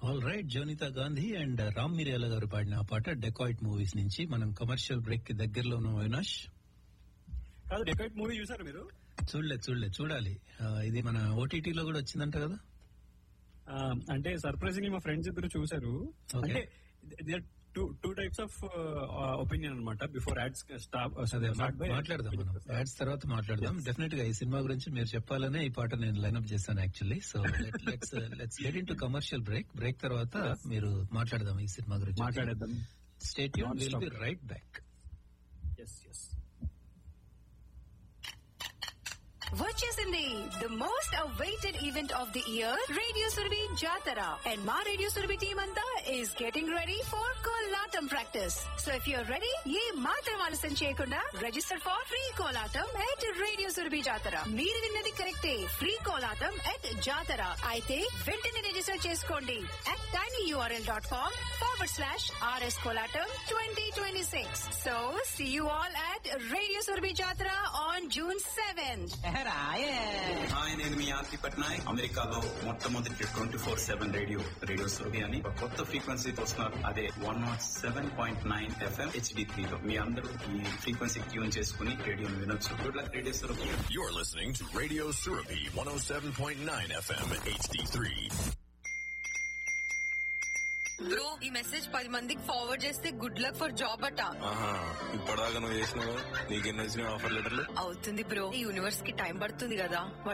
All right Jonita Gandhi and Ram Miriyala garu పాడిన ఆ పాట డెకాయిట్ మూవీస్ నుంచి మనం కమర్షియల్ బ్రేక్ కి దగ్గరలో ఉన్నాం అవినాష్ కాదు డెకాయిట్ మూవీ చూసారు మీరు చూడలే చూడలే చూడాలి ఆ, ఇది మన ఓటీటీలో కూడా వచ్చిందంట కదా ఆ, అంటే సర్ప్రైజింగ్ మా ఫ్రెండ్స్ ఇద్దరు చూసారు Okay. అంటే two two types of opinion అనమాట బిఫోర్ యాడ్స్ అదే మా- మాట్లాడదాం మనం యాడ్స్ తర్వాత మాట్లాడదాం డెఫినెట్ గా ఈ సినిమా గురించి మీరు చెప్పాలనే ఈ పాట నేను లైన్అప్ చేశాను actually so let's let's get in to commercial break break తర్వాత మీరు మాట్లాడదాం ఈ సినిమా గురించి మాట్లాడేద్దాం state we'll Non-stop. Be right back S S వచ్చేసింది the most awaited event of the year radio Surabhi Jatara and మా రేడియో సురభి టీమ్ అంతా is getting ready for Kolatam practice so if you're ready ఏ మాత్రం ఆలస్యం చేయకుండా register for free Kolatam at radio Surabhi Jatara మీరు విన్నది కరెక్టే ఫ్రీ కోలాటం ఎట్ జాతర అయితే వెంటనే రిజిస్టర్ చేసుకోండి at tiny URL dot com forward slash RS Kolatam twenty twenty six so see you all at radio Surabhi Jatara on June seventh hi నేను మీ ఆర్తి పట్నాయక్ అమెరికాలో మొట్టమొదటి twenty four seven radio radio Surabhi అని ఒక కొత్త ఫ్రీక్వెన్సీకి వస్తున్నారు అదే one naught seven point nine FM HD three లో మీ అందరూ ఈ ఫ్రీక్వెన్సీ ట్యూన్ చేసుకుని రేడియోని వినొచ్చు good luck radio Surabhi You're listening to Radio Surabi 107.9 FM HD3. Bro ఈ మెసేజ్ పది మందికి ఫార్వర్డ్ చేస్తే గుడ్ లక్ ఫర్ జాబ్ అట ఆహా ఇప్పటిదాకా నువ్వు చేసినావు నీకెన్ని వచ్చినాయి ఆఫర్ లెటర్లు అవుతుంది బ్రో ఈ యూనివర్స్ కి టైం పడుతుంది కదా